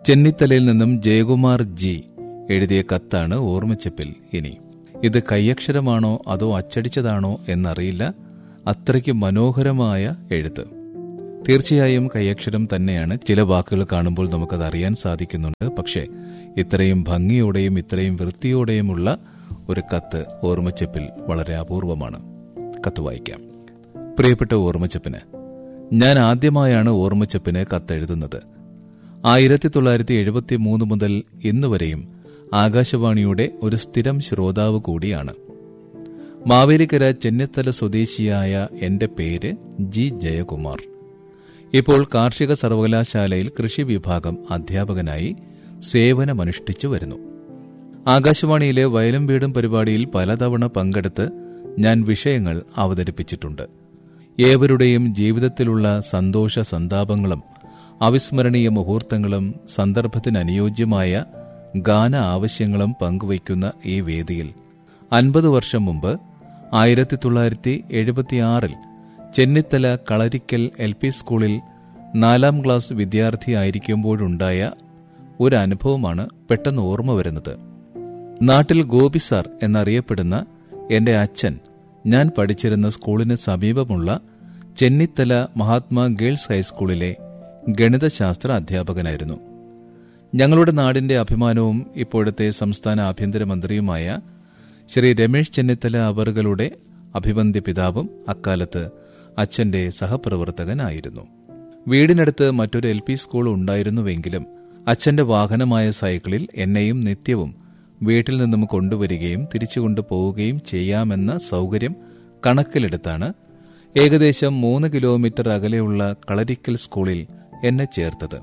ചെന്നിത്തലയിൽ നിന്നും ജയകുമാർ ജി എഴുതിയ കത്താണ് ഓർമ്മച്ചപ്പിൽ ഇനി ഇത് കൈയക്ഷരമാണോ അതോ അച്ചടിച്ചതാണോ എന്നറിയില്ല അത്രയ്ക്ക് മനോഹരമായ എഴുത്ത് തീർച്ചയായും കൈയക്ഷരം തന്നെയാണ് ചില വാക്കുകൾ കാണുമ്പോൾ നമുക്കത് അറിയാൻ സാധിക്കുന്നുണ്ട് പക്ഷേ ഇത്രയും ഭംഗിയോടെയും ഇത്രയും വൃത്തിയോടെയുമുള്ള ഒരു കത്ത് ഓർമ്മച്ചപ്പിൽ വളരെ അപൂർവമാണ് കത്ത് വായിക്കാം പ്രിയപ്പെട്ട ഓർമ്മച്ചപ്പിന് ഞാൻ ആദ്യമായാണ് ഓർമ്മച്ചപ്പിന് കത്തെഴുതുന്നത് ആയിരത്തി തൊള്ളായിരത്തി എഴുപത്തി മൂന്ന് മുതൽ ഇന്നുവരെയും ആകാശവാണിയുടെ ഒരു സ്ഥിരം ശ്രോതാവ് കൂടിയാണ് മാവേലിക്കര ചെന്നിത്തല സ്വദേശിയായ എന്റെ പേര് ജി ജയകുമാർ ഇപ്പോൾ കാർഷിക സർവകലാശാലയിൽ കൃഷി വിഭാഗം അധ്യാപകനായി സേവനമനുഷ്ഠിച്ചു വരുന്നു ആകാശവാണിയിലെ വയലും വീടും പരിപാടിയിൽ പലതവണ പങ്കെടുത്ത് ഞാൻ വിഷയങ്ങൾ അവതരിപ്പിച്ചിട്ടുണ്ട് ഏവരുടെയും ജീവിതത്തിലുള്ള സന്തോഷ സന്താപങ്ങളും അവിസ്മരണീയ മുഹൂർത്തങ്ങളും സന്ദർഭത്തിനനുയോജ്യമായ ഗാന ആവശ്യങ്ങളും പങ്കുവയ്ക്കുന്ന ഈ വേദിയിൽ അൻപത് വർഷം മുമ്പ് ആയിരത്തി തൊള്ളായിരത്തി എഴുപത്തിയാറിൽ ചെന്നിത്തല കളരിക്കൽ എൽ പി സ്കൂളിൽ നാലാം ക്ലാസ് വിദ്യാർത്ഥിയായിരിക്കുമ്പോഴുണ്ടായ ഒരു അനുഭവമാണ് പെട്ടെന്ന് ഓർമ്മ വരുന്നത് നാട്ടിൽ ഗോപി സാർ എന്നറിയപ്പെടുന്ന എന്റെ അച്ഛൻ ഞാൻ പഠിച്ചിരുന്ന സ്കൂളിന് സമീപമുള്ള ചെന്നിത്തല മഹാത്മാ ഗേൾസ് ഹൈസ്കൂളിലെ ഗണിതശാസ്ത്ര അധ്യാപകനായിരുന്നു ഞങ്ങളുടെ നാടിന്റെ അഭിമാനവും ഇപ്പോഴത്തെ സംസ്ഥാന ആഭ്യന്തരമന്ത്രിയുമായ ശ്രീ രമേശ് ചെന്നിത്തല അവറുകളുടെ അഭിവന്ദ്യ പിതാവും അക്കാലത്ത് അച്ഛന്റെ സഹപ്രവർത്തകനായിരുന്നു വീടിനടുത്ത് മറ്റൊരു എൽ പി സ്കൂൾ ഉണ്ടായിരുന്നുവെങ്കിലും അച്ഛന്റെ വാഹനമായ സൈക്കിളിൽ എന്നെയും നിത്യവും വീട്ടിൽ നിന്നും കൊണ്ടുവരികയും തിരിച്ചു കൊണ്ടുപോവുകയും ചെയ്യാമെന്ന സൗകര്യം കണക്കിലെടുത്താണ് ഏകദേശം മൂന്ന് കിലോമീറ്റർ അകലെയുള്ള കളരിക്കൽ സ്കൂളിൽ എന്നെ ചേർത്തത്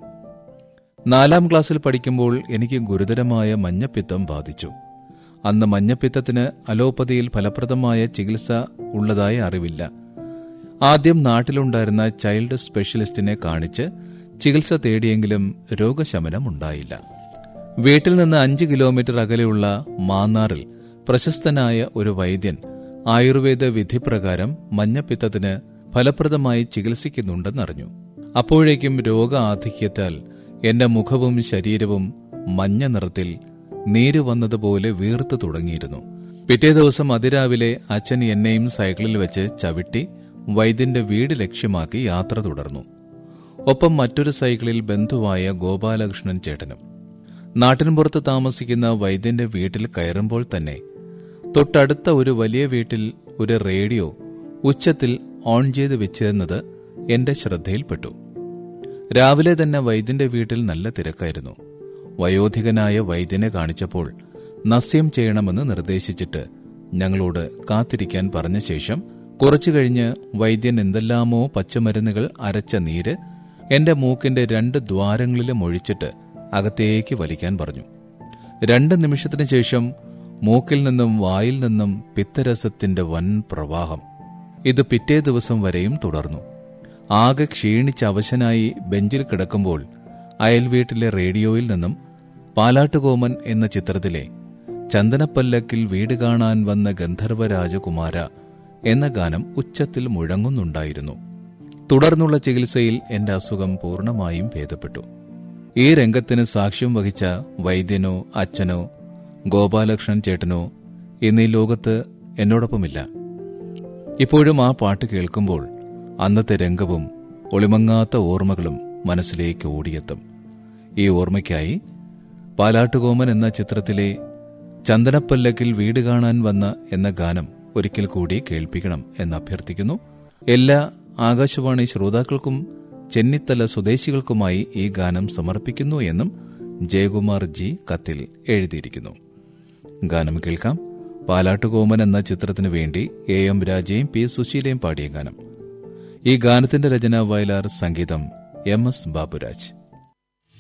നാലാം ക്ലാസ്സിൽ പഠിക്കുമ്പോൾ എനിക്ക് ഗുരുതരമായ മഞ്ഞപ്പിത്തം ബാധിച്ചു അന്ന് മഞ്ഞപ്പിത്തത്തിന് അലോപ്പതിയിൽ ഫലപ്രദമായ ചികിത്സ ഉള്ളതായി അറിവില്ല ആദ്യം നാട്ടിലുണ്ടായിരുന്ന ചൈൽഡ് സ്പെഷ്യലിസ്റ്റിനെ കാണിച്ച് ചികിത്സ തേടിയെങ്കിലും രോഗശമനം ഉണ്ടായില്ല വീട്ടിൽ നിന്ന് അഞ്ച് കിലോമീറ്റർ അകലെയുള്ള മാന്നാറിൽ പ്രശസ്തനായ ഒരു വൈദ്യൻ ആയുർവേദ വിധിപ്രകാരം മഞ്ഞപ്പിത്തത്തിന് ഫലപ്രദമായി ചികിത്സിക്കുന്നുണ്ടെന്നറിഞ്ഞു അപ്പോഴേക്കും രോഗ ആധിക്യത്താൽ എന്റെ മുഖവും ശരീരവും മഞ്ഞ നിറത്തിൽ നീര് വന്നതുപോലെ വീർത്തു തുടങ്ങിയിരുന്നു പിറ്റേ ദിവസം അതിരാവിലെ അച്ഛൻ എന്നെയും സൈക്കിളിൽ വെച്ച് ചവിട്ടി വൈദ്യന്റെ വീട് ലക്ഷ്യമാക്കി യാത്ര തുടർന്നു ഒപ്പം മറ്റൊരു സൈക്കിളിൽ ബന്ധുവായ ഗോപാലകൃഷ്ണൻ ചേട്ടനും നാട്ടിൻപുറത്ത് താമസിക്കുന്ന വൈദ്യന്റെ വീട്ടിൽ കയറുമ്പോൾ തന്നെ തൊട്ടടുത്ത ഒരു വലിയ വീട്ടിൽ ഒരു റേഡിയോ ഉച്ചത്തിൽ ഓൺ ചെയ്ത് വെച്ചിരുന്നത് എന്റെ ശ്രദ്ധയിൽപ്പെട്ടു രാവിലെ തന്നെ വൈദ്യന്റെ വീട്ടിൽ നല്ല തിരക്കായിരുന്നു വയോധികനായ വൈദ്യനെ കാണിച്ചപ്പോൾ നസ്യം ചെയ്യണമെന്ന് നിർദ്ദേശിച്ചിട്ട് ഞങ്ങളോട് കാത്തിരിക്കാൻ പറഞ്ഞ ശേഷം കുറച്ചു കഴിഞ്ഞ് വൈദ്യൻ എന്തെല്ലാമോ പച്ചമരുന്നുകൾ അരച്ച നീര് എന്റെ മൂക്കിന്റെ രണ്ട് ദ്വാരങ്ങളിലും ഒഴിച്ചിട്ട് അകത്തേക്ക് വലിക്കാൻ പറഞ്ഞു രണ്ട് നിമിഷത്തിനു ശേഷം മൂക്കിൽ നിന്നും വായിൽ നിന്നും പിത്തരസത്തിന്റെ വൻ പ്രവാഹം ഇത് പിറ്റേ ദിവസം വരെയും തുടർന്നു ആകെ ക്ഷീണിച്ച് അവശനായി ബെഞ്ചിൽ കിടക്കുമ്പോൾ അയൽവീട്ടിലെ റേഡിയോയിൽ നിന്നും പാലാട്ടുകോമൻ എന്ന ചിത്രത്തിലെ ചന്ദനപ്പല്ലക്കിൽ വീട് കാണാൻ വന്ന ഗന്ധർവ രാജകുമാര എന്ന ഗാനം ഉച്ചത്തിൽ മുഴങ്ങുന്നുണ്ടായിരുന്നു തുടർന്നുള്ള ചികിത്സയിൽ എന്റെ അസുഖം പൂർണ്ണമായും ഭേദപ്പെട്ടു ഈ രംഗത്തിന് സാക്ഷ്യം വഹിച്ച വൈദ്യനോ അച്ഛനോ ഗോപാലകൃഷ്ണൻ ചേട്ടനോ എന്നീ ലോകത്ത് എന്നോടൊപ്പമില്ല ഇപ്പോഴും ആ പാട്ട് കേൾക്കുമ്പോൾ അന്നത്തെ രംഗവും ഒളിമങ്ങാത്ത ഓർമ്മകളും മനസ്സിലേക്ക് ഓടിയെത്തും ഈ ഓർമ്മയ്ക്കായി പാലാട്ടുകോമൻ എന്ന ചിത്രത്തിലെ ചന്ദനപ്പല്ലക്കിൽ വീട് കാണാൻ വന്ന എന്ന ഗാനം ഒരിക്കൽ കൂടി കേൾപ്പിക്കണം എന്ന് അഭ്യർത്ഥിക്കുന്നു എല്ലാ ആകാശവാണി ശ്രോതാക്കൾക്കും ചെന്നിത്തല സ്വദേശികൾക്കുമായി ഈ ഗാനം സമർപ്പിക്കുന്നു എന്നും ജയകുമാർ ജി കത്തിൽ എഴുതിയിരിക്കുന്നു ഗാനം കേൾക്കാം പാലാട്ടുകോമൻ എന്ന ചിത്രത്തിനു വേണ്ടി എ എം രാജയും പി സുശീലയും പാടിയ ഗാനം ഈ ഗാനത്തിന്റെ രചന വയലാർ സംഗീതം എം എസ് ബാബുരാജ്